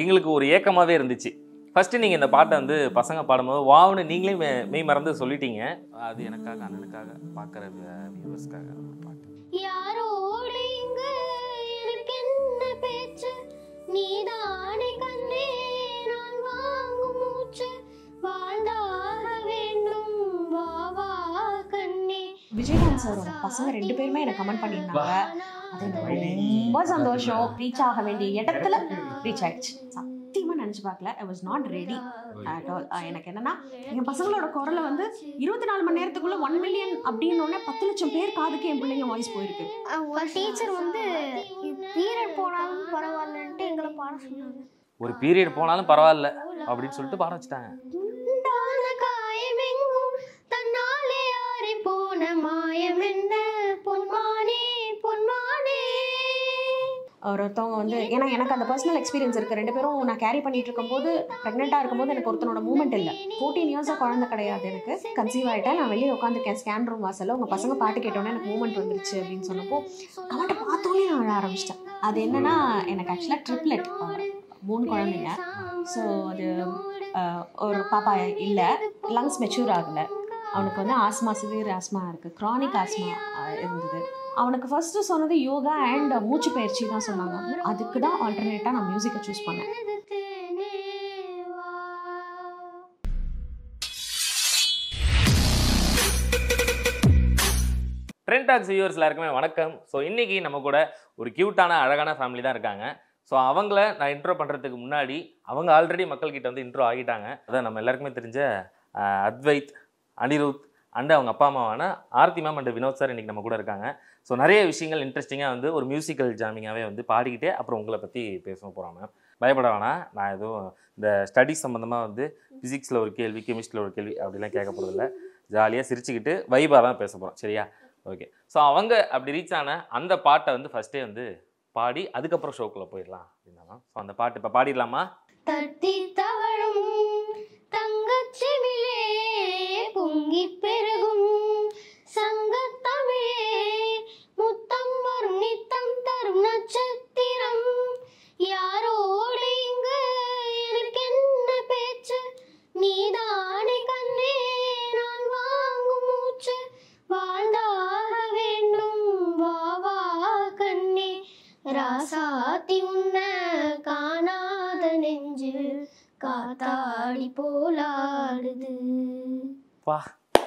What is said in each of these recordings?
எங்களுக்கு ஒரு ஏக்கமாகவே இருந்துச்சு ஃபஸ்ட்டு நீங்கள் இந்த பாட்டை வந்து பசங்க பாடும்போது வாவ்னு நீங்களே மெ- மெய் மறந்து சொல்லிட்டீங்க அது எனக்காக அண்ணனுக்காக பார்க்குற வியூவர்ஸ்க்காக பாட்டு யாரோடு இங்கு எனக்கு என்ன பேச்சு நீதானே கண்ணே நான் வாங்கும் மூச்சு வாழ்ந்தாக வேண்டும் வா வா கண்ணே விஜயகாந்த் சாரோட பசங்க ரெண்டு பேருமே எனக்கு கமெண்ட் பண்ணியிருந்தாங்க அது எனக்கு ரொம்ப சந்தோஷம் ரீச் ஆக வேண்டிய இடத்துல ரீச் ஆயிடுச்சு சத்தியமா நினைச்சு பார்க்கல I was not ready at all எனக்கு என்னன்னா என் பசங்களோட குரலை வந்து இருபத்தி நாலு மணி நேரத்துக்குள்ள ஒன் மில்லியன் அப்படின்னு பத்து லட்சம் பேர் காதுக்கு என் பிள்ளைங்க வாய்ஸ் போயிருக்கு ஒரு டீச்சர் வந்து பீரியட் போனாலும் பரவாயில்லன்ட்டு எங்களை பாட சொன்னாங்க ஒரு பீரியட் போனாலும் பரவாயில்ல அப்படின்னு சொல்லிட்டு பாட வச்சுட்டாங்க உண்டான காயமெங்கும் தன்னாலே ஆறி போன மாயம் என்ன பொன்மானே பொன்மானே ஒருத்தவங்க வந்து ஏன்னா எனக்கு அந்த பர்சனல் எக்ஸ்பீரியன்ஸ் இருக்கு ரெண்டு பேரும் நான் கேரி பண்ணிட்டு இருக்கும்போது ப்ரெக்னெண்ட்டாக இருக்கும்போது எனக்கு ஒருத்தனோட மூமெண்ட் இல்லை ஃபோர்டீன் இயர்ஸாக குழந்தை கிடையாது எனக்கு கன்சீவ் ஆகிட்டேன் நான் வெளியே உட்காந்துருக்கேன் ஸ்கேன் ரூம் வாசல்ல உங்கள் பசங்க பாட்டு கேட்டோன்னே எனக்கு மூமெண்ட் வந்துருச்சு அப்படின்னு சொன்னப்போ கமெண்ட்டை பார்த்தோன்னே நான் அழ ஆரம்பிச்சிட்டேன் அது என்னன்னா எனக்கு ஆக்சுவலாக ட்ரிப்லெட் மூணு குழந்தைங்க ஸோ அது அஹ், ஒரு பாப்பா இல்லை லங்ஸ் மெச்சூர் ஆகலை அவனுக்கு வந்து ஆஸ்மா சிவியர் ஆஸ்மா இருக்குது க்ரானிக் ஆஸ்மா இருந்தது அவனுக்கு ஃபர்ஸ்ட் சொன்னது யோகா அண்ட் மூச்சு பயிற்சி தான் சொன்னாங்க அதுக்கு தான் ஆல்டர்னேட்டாக நான் மியூசிக்கை சூஸ் பண்ணேன் தேனே வா ட்ரெண்ட் டாக்ஸ் வியூவர்ஸ் எல்லாருக்குமே வணக்கம் ஸோ இன்னைக்கு நம்ம கூட ஒரு க்யூட்டான அழகான ஃபேமிலி தான் இருக்காங்க ஸோ அவங்கள நான் இன்ட்ரோ பண்ணுறதுக்கு முன்னாடி அவங்க ஆல்ரெடி மக்கள்கிட்ட வந்து இன்ட்ரோ ஆகிட்டாங்க அதான் நம்ம எல்லாருக்குமே தெரிஞ்ச அஹ், அத்வைத் அனிருத் அண்ட் அவங்க அப்பா அம்மாவான Aarthi ma'am and Vinod sir இன்னைக்கு நம்ம கூட இருக்காங்க ஸோ நிறைய விஷயங்கள் இன்ட்ரெஸ்டிங்காக வந்து ஒரு மியூசிக்கல் ஜாமிங்காகவே வந்து பாடிக்கிட்டே அப்புறம் உங்களை பற்றி பேச போகிறோம் மேம் பயப்பட வேணாம் நான் எதுவும் இந்த ஸ்டடீஸ் சம்மந்தமாக வந்து ஃபிசிக்ஸில் ஒரு கேள்வி கெமிஸ்ட்ரியில் ஒரு கேள்வி அப்படிலாம் கேட்க போகிறதில்ல ஜாலியாக சிரிச்சுக்கிட்டு வைபாக தான் பேச போகிறோம் சரியா ஓகே ஸோ அவங்க அப்படி ரீச் ஆன அந்த பாட்டை வந்து ஃபஸ்ட்டே வந்து பாடி அதுக்கப்புறம் ஷோக்குள்ளே போயிடலாம் அப்படின்னா ஸோ அந்த பாட்டு இப்போ பாடிடலாமா தத்தி தவழும் தங்கச்சிமிழே பொங்கி பெருகும் சங்கத் தமிழே முத்தம் வரும் நித்தம் தரும் நட்சத்திரம் யாரோடு இங்கு எனக்கு என்ன பேச்சு நீதானே கண்ணே நான் வாங்கும் மூச்சு வாழ்ந்தாக வேண்டும் வா வா கண்ணே ராசாத்தி உன்ன காணாத நெஞ்சு காத்தாடி போலாடுது பா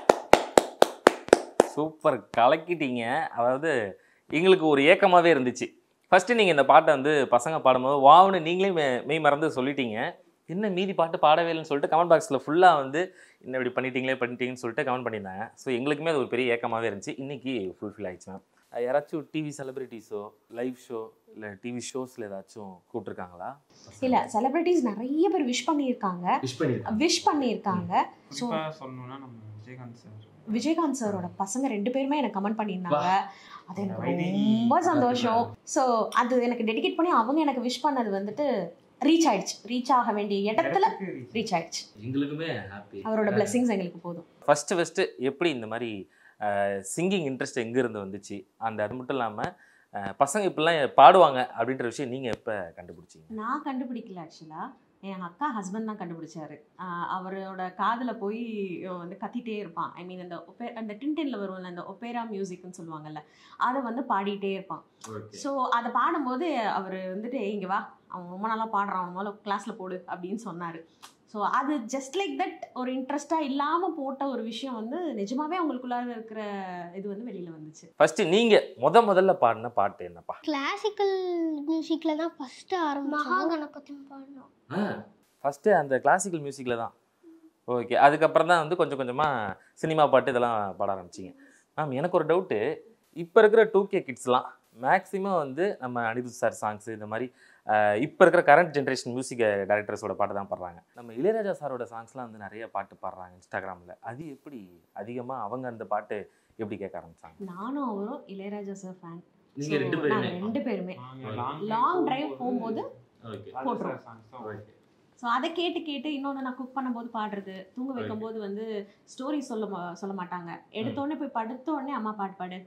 சூப்பர் கலக்கிட்டீங்க அதாவது எங்களுக்கு ஒரு ஏக்கமாகவே இருந்துச்சு ஃபஸ்ட்டு நீங்கள் இந்த பாட்டை வந்து பசங்க பாடும்போது வாவ்னு நீங்களே மெ- மெய் மறந்து சொல்லிட்டீங்க என்ன மீதி பாட்டு பாடவே இல்லைன்னு சொல்லிட்டு கமெண்ட் பாக்ஸில் ஃபுல்லாக வந்து என்ன இப்படி பண்ணிட்டீங்களே பண்ணிட்டீங்கன்னு சொல்லிட்டு கமெண்ட் பண்ணியிருந்தாங்க ஸோ எங்களுக்குமே அது ஒரு பெரிய ஏக்கமாகவே இருந்துச்சு இன்றைக்கி ஃபுல்ஃபில் ஆயிடுச்சு மேம் யாராச்சும் டிவி செலிபிரிட்டிஸோ லைவ் ஷோ இல்லை டிவி ஷோஸில் ஏதாச்சும் கூப்பிட்ருக்காங்களா இல்லை செலிபிரிட்டிஸ் நிறைய பேர் விஷ் பண்ணியிருக்காங்க விஷ் பண்ணியிருக்காங்க விஷ் பண்ணியிருக்காங்க ஸோ குறிப்பாக சொல்லணும்னா நம்ம விஜயகாந்த் சார் விஜயகாந்த் சாரோட பசங்க ரெண்டு பேருமே எனக்கு கமெண்ட் பண்ணியிருந்தாங்க அது எனக்கு வைதேகி. ரொம்ப சந்தோஷம் ஸோ அது எனக்கு டெடிகேட் பண்ணி அவங்க எனக்கு விஷ் பண்ணது வந்துட்டு ரீச் ஆயிடுச்சு ரீச் ஆக வேண்டிய இடத்துல ரீச் ஆயிடுச்சு எங்களுக்குமே ஹாப்பி அவரோட blessings எங்களுக்கு போதும் ஃபஸ்ட்டு ஃபஸ்ட்டு எப்படி இந்த மாதிரி சிங்கிங் இன்ட்ரெஸ்ட் எங்கேருந்து வந்துச்சு அந்த அது மட்டும் இல்லாமல் பசங்க இப்படிலாம் பாடுவாங்க அப்படின்ற விஷயம் நீங்கள் எப்போ கண்டுபிடிச்சீங்க நான் கண்டுபிடிக்கல ஆக்சுவலாக என் அக்கா ஹஸ்பண்ட் தான் கண்டுபிடிச்சாரு ஆஹ் அவரோட காதில் போய் இவன் வந்து கத்திட்டே இருப்பான் ஐ மீன் அந்த ஒப்பே அந்த டின்டெனில் வரும்ல அந்த ஒப்பேரா மியூசிக்னு சொல்லுவாங்கல்ல அதை வந்து பாடிட்டே இருப்பான் ஸோ அதை பாடும்போது அவர் வந்துட்டு "ஏய், இங்க வா அவன் ரொம்ப நல்லா பாடுறான் அவன் முதல்ல கிளாஸில் போடு அப்படின்னு சொன்னார் ஸோ அது ஜஸ்ட் லைக் தட் ஒரு இன்ட்ரெஸ்டாக இல்லாமல் போட்ட ஒரு விஷயம் வந்து நிஜமாவே அவங்களுக்குள்ளார இருக்கிற இது வந்து வெளியில் வந்துச்சு ஃபஸ்ட்டு நீங்கள் முத முதல்ல பாடின பாட்டு என்னப்பா கிளாசிக்கல் மியூசிக்ல தான் ஃபர்ஸ்ட் ஆரம்பம் மகா கணபதி பாடினோம் ஃபஸ்ட்டு அந்த கிளாசிக்கல் மியூசிக்கில் தான் ஓகே அதுக்கப்புறம் தான் வந்து கொஞ்சம் கொஞ்சமாக சினிமா பாட்டு இதெல்லாம் பாட ஆரம்பிச்சிங்க மேம் எனக்கு ஒரு டவுட்டு இப்போ இருக்கிற டூ கே கிட்ஸ்லாம் மேக்ஸிமம் வந்து நம்ம அனிருத் சார் சாங்ஸ் இந்த மாதிரி இப்போ இருக்கிற கரண்ட் ஜென்ரேஷன் மியூசிக் டைரக்டர்ஸோட பாட்டு தான் பாடுறாங்க நம்ம இளையராஜா சாரோட சாங்ஸ்லாம் வந்து நிறைய பாட்டு பாடுறாங்க இன்ஸ்டாகிராமில் அது எப்படி அதிகமாக அவங்க அந்த பாட்டு எப்படி கேட்க ஆரம்பிச்சாங்க நானும் அவரும் இளையராஜா சார் ஃபேன் நீங்க ரெண்டு பேருமே? ரெண்டு பேருமே லாங் லாங் டிரைவ் போகும்போது ஓகே போட்டுருவோம். போட்டுரும் ஸோ அதை கேட்டு கேட்டு இன்னொன்று நான் குக் பண்ணும்போது பாடுறது தூங்க வைக்கும்போது வந்து ஸ்டோரி சொல்ல மா- சொல்ல மாட்டாங்க எடுத்தோடனே போய் படுத்த உடனே அம்மா பாட்டு பாடு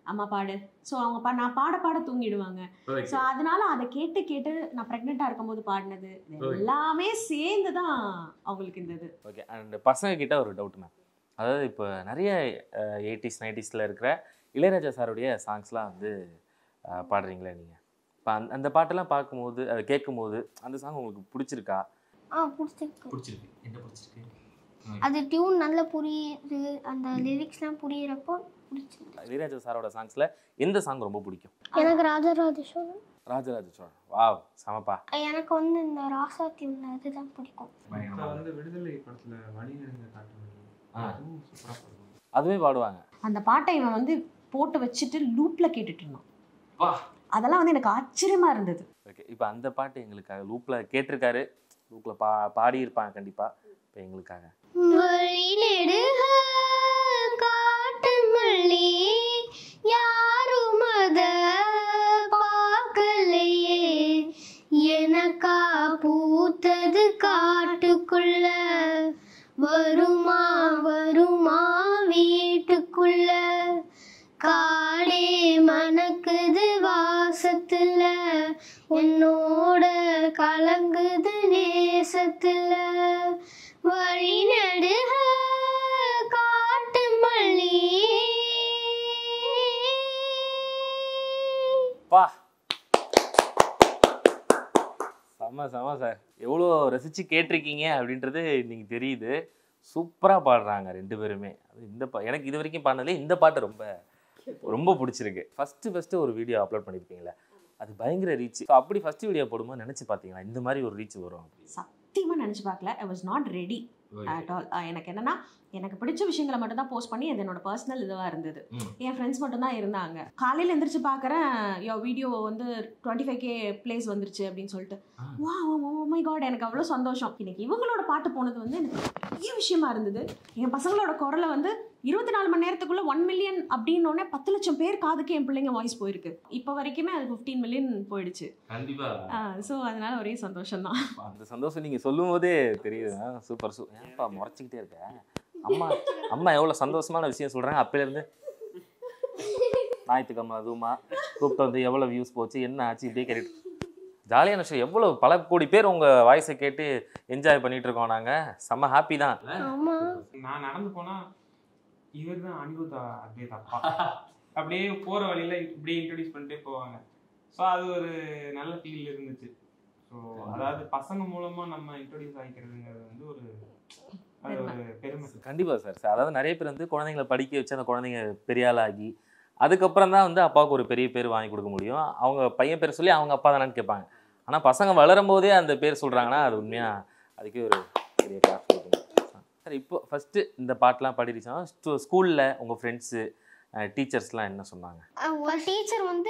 அம்மா பாடு ஸோ அவங்க பா நான் பாட பாட தூங்கிடுவாங்க ஸோ அதனால அதை கேட்டு கேட்டு நான் ப்ரெக்னெண்ட்டாக இருக்கும்போது பாடினது இது Okay. எல்லாமே சேர்ந்து தான் அவங்களுக்கு இந்த இது ஓகே அண்ட் பசங்க கிட்ட ஒரு டவுட் மேம் அதாவது இப்போ நிறைய எயிட்டிஸ் நைன்டிஸில் இருக்கிற இளையராஜா சாருடைய சாங்ஸ்லாம் வந்து அஹ், பாடுறீங்களே நீங்கள் இப்போ அந்த அந்த பாட்டெல்லாம் பார்க்கும்போது அதை கேட்கும்போது அந்த சாங் உங்களுக்கு பிடிச்சிருக்கா ஆ பிடிச்சிருக்கு பிடிச்சிருக்கு என்ன பிடிச்சிருக்கு அது டியூன் நல்லா புரியுது அந்த லிரிக்ஸ்லாம் புரியுறப்போ பிடிச்சிருக்கு இளையராஜா சாரோட சாங்ஸில் எந்த சாங் ரொம்ப பிடிக்கும் எனக்கு ராஜராஜ சோழன் ராஜராஜ சோழன் வாவ் சமப்பா எனக்கு வந்து இந்த ராசாத்தி உள்ள அதுதான் பிடிக்கும் இப்போ வந்து விடுதலை படத்துல வழி நெடுங்க காட்டு வழி ஆ. அதுவும் சூப்பராக பாடுவாங்க அதுவே பாடுவாங்க அந்த பாட்டை இவன் வந்து போட்டு வச்சுட்டு லூப்பில் கேட்டுட்டு இருந்தான் வா அதெல்லாம் வந்து எனக்கு ஆச்சரியமா இருந்தது ஓகே இப்போ அந்த பாட்டு எங்களுக்காக லூப்பில் கேட்டிருக்காரு லூப்பில் பா பாடியிருப்பாங்க கண்டிப்பாக இப்போ எங்களுக்காக வழி நெடுக காட்டு மல்லி யாரும் அத பார்க்கலையே எனக்கா பூத்தது காட்டுக்குள்ள வருமா வருமா வீட்டுக்குள்ள காடே மணக்குது வாசத்துல உன்னோட கலங்குது நேசத்துல வழி நடுக காட்டு மல்லி பா செம்ம செம்ம சார் எவ்வளோ ரசித்து கேட்டிருக்கீங்க அப்படின்றது இன்னைக்கு தெரியுது சூப்பராக பாடுறாங்க ரெண்டு பேருமே அது இந்த பா எனக்கு இது வரைக்கும் பாடினதுலே இந்த பாட்டு ரொம்ப ரொம்ப பிடிச்சிருக்கு ஃபஸ்ட்டு ஃபஸ்ட்டு ஒரு வீடியோ அப்லோட் பண்ணியிருப்பீங்களே அது பயங்கர ரீச் ஸோ அப்படி ஃபஸ்ட்டு வீடியோ போடும்போது நினச்சி பார்த்தீங்களா இந்த மாதிரி ஒரு ரீச் வரும் அப்படின்னு சத்தியமா நினைச்சு பார்க்கல I was not ready at all எனக்கு என்னன்னா எனக்கு பிடிச்ச விஷயங்களை மட்டும் தான் போஸ்ட் பண்ணி அது என்னோட பர்சனல் இதுவாக இருந்தது ம். என் ஃப்ரெண்ட்ஸ் மட்டும் தான் இருந்தாங்க காலையில் எந்திரிச்சு பார்க்குறேன் யோ வீடியோ வந்து டுவெண்ட்டி ஃபைவ் கே பிளேஸ் வந்துருச்சு அப்படின்னு சொல்லிட்டு ஆ. வா மை காட் எனக்கு அவ்வளோ சந்தோஷம் இன்னைக்கு இவங்களோட பாட்டு போனது வந்து எனக்கு பெரிய விஷயமா இருந்தது என் பசங்களோட குரலை வந்து இருபத்தி நாலு மணி நேரத்துக்குள்ள ஒன் மில்லியன் அப்படின்னோடனே பத்து லட்சம் பேர் காதுக்கு என் பிள்ளைங்க வாய்ஸ் போயிருக்கு இப்போ வரைக்குமே அது ஃபிஃப்டீன் மில்லியன் போயிடுச்சு கண்டிப்பாக ஸோ அதனால ஒரே சந்தோஷம் தான் அந்த சந்தோஷம் நீங்கள் சொல்லும் போதே தெரியுது சூப்பர் சூ ஏன்ப்பா முறைச்சிக்கிட்டே இருக்க அம்மா அம்மா எவ்வளோ சந்தோஷமான விஷயம் சொல்கிறாங்க அப்போலேருந்து ஞாயிற்றுக்கிழமை அதுவுமா கூப்பிட்டு வந்து எவ்வளோ வியூஸ் போச்சு என்ன ஆச்சு இப்படியே கேட்டுட்டு ஜாலியான விஷயம் எவ்வளோ பல கோடி பேர் உங்கள் வாய்ஸை கேட்டு என்ஜாய் பண்ணிட்டு இருக்கோம் நாங்கள் செம்ம ஹாப்பி தான் ஆமா நான் நடந்து போனா இவர் தான் அனிருத் அப்படியே தப்பா அப்படியே போற வழியில இப்படியே இன்ட்ரடியூஸ் பண்ணிட்டே போவாங்க ஸோ அது ஒரு நல்ல ஃபீல் இருந்துச்சு ஸோ அதாவது பசங்க மூலமா நம்ம இன்ட்ரடியூஸ் ஆகிக்கிறதுங்கிறது வந்து ஒரு அது ஒரு பெருமை கண்டிப்பாக சார் சார் அதாவது நிறைய பேர் வந்து குழந்தைங்களை படிக்க வச்சு அந்த குழந்தைங்க பெரிய ஆளாகி அதுக்கப்புறம் தான் வந்து அப்பாவுக்கு ஒரு பெரிய பேர் வாங்கி கொடுக்க முடியும் அவங்க பையன் பேர் சொல்லி அவங்க அப்பா தானேன்னு கேட்பாங்க ஆனால் பசங்க வளரும் போதே அந்த பேர் சொல்கிறாங்கன்னா அது உண்மையாக அதுக்கே ஒரு பெரிய கிளாஸ் கொடுக்கணும் சார் இப்போ ஃபஸ்ட்டு இந்த பாட்டெலாம் பாடிடுச்சா ஸ்கூலில் உங்கள் ஃப்ரெண்ட்ஸு டீச்சர்ஸ்லாம் என்ன சொன்னாங்க அஹ் ஒரு டீச்சர் வந்து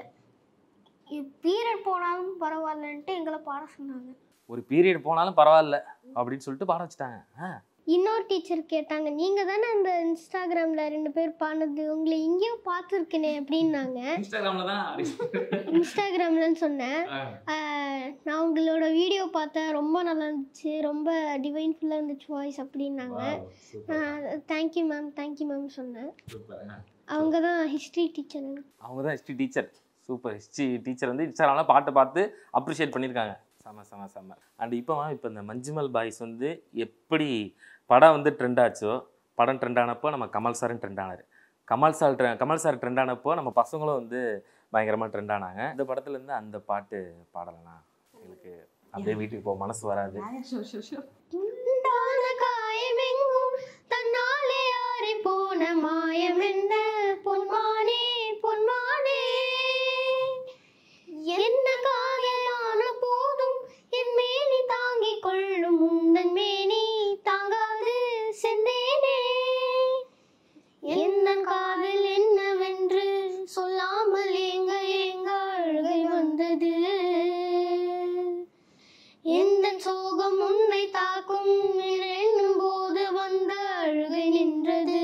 பீரியட் போனாலும் பரவாயில்லன்ட்டு எங்களை பாட சொன்னாங்க ஒரு பீரியட் போனாலும் பரவாயில்ல அப்படின்னு சொல்லிட்டு பாட வச்சுட்டாங்க ஆ இன்னொரு டீச்சர் கேட்டாங்க நீங்க தானே அந்த இன்ஸ்டாகிராம்ல ரெண்டு பேர் பாடுனது உங்களை இங்கேயும் பார்த்துருக்கேனே அப்படின்னாங்க இன்ஸ்டாகிராமில் தான் இன்ஸ்டாகிராம்லன்னு சொன்னேன் அஹ் நான் உங்களோட வீடியோ பார்த்தேன் ரொம்ப நல்லா இருந்துச்சு ரொம்ப டிவைன்ஃபுல்லாக இருந்துச்சு வாய்ஸ் அப்படின்னாங்க தேங்க்யூ மேம் தேங்க்யூ மேம் சொன்னேன் அவங்க தான் ஹிஸ்ட்ரி டீச்சர் அவங்க தான் history teacher super history teacher வந்து இன்ஸ்டாகிராமில் பாட்டு பார்த்து அப்ரிஷியேட் பண்ணியிருக்காங்க செம செம செம அண்ட் இப்போ இப்போ இந்த மஞ்சுமல் பாய்ஸ் வந்து எப்படி படம் வந்து ட்ரெண்ட் ஆச்சோ படம் ட்ரெண்ட் ஆனப்போ நம்ம கமல் சாரும் ட்ரெண்ட் ஆனார் Kamal sir tre- Kamal sir trend ஆனப்போ நம்ம பசங்களும் வந்து பயங்கரமாக ட்ரெண்ட் ஆனாங்க இந்த படத்துலேருந்து அந்த பாட்டு பாடலாம் எங்களுக்கு அப்படியே வீட்டுக்கு போக மனசு வராது ஷூர் ஷூர் ஷூர் துண்டான காயமெங்கும் தன்னாலே ஆறி போன மாயம் என்ன பொன்மானே பொன்மானே என்ன காயமான போதும் என் மேனி தாங்கிக் கொள்ளும் உந்தன் மேனி தாங்காது செந்தேனே என்ன காதல் என்னவென்று சொல்லாமல் ஏங்க ஏங்க அழுகை வந்தது எந்த சோகம் உன்னை தாக்கும் என்னும் போது வந்த அழுகை நின்றது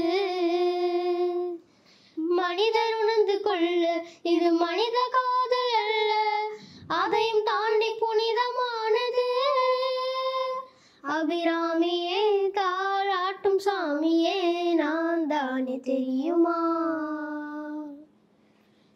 மனிதர் உணர்ந்து கொள்ள இது மனித காதல் அல்ல அதையும் தாண்டி புனிதமானது அபிராமியே தாளாட்டும் சாமியே நான் தானே தெரியுமா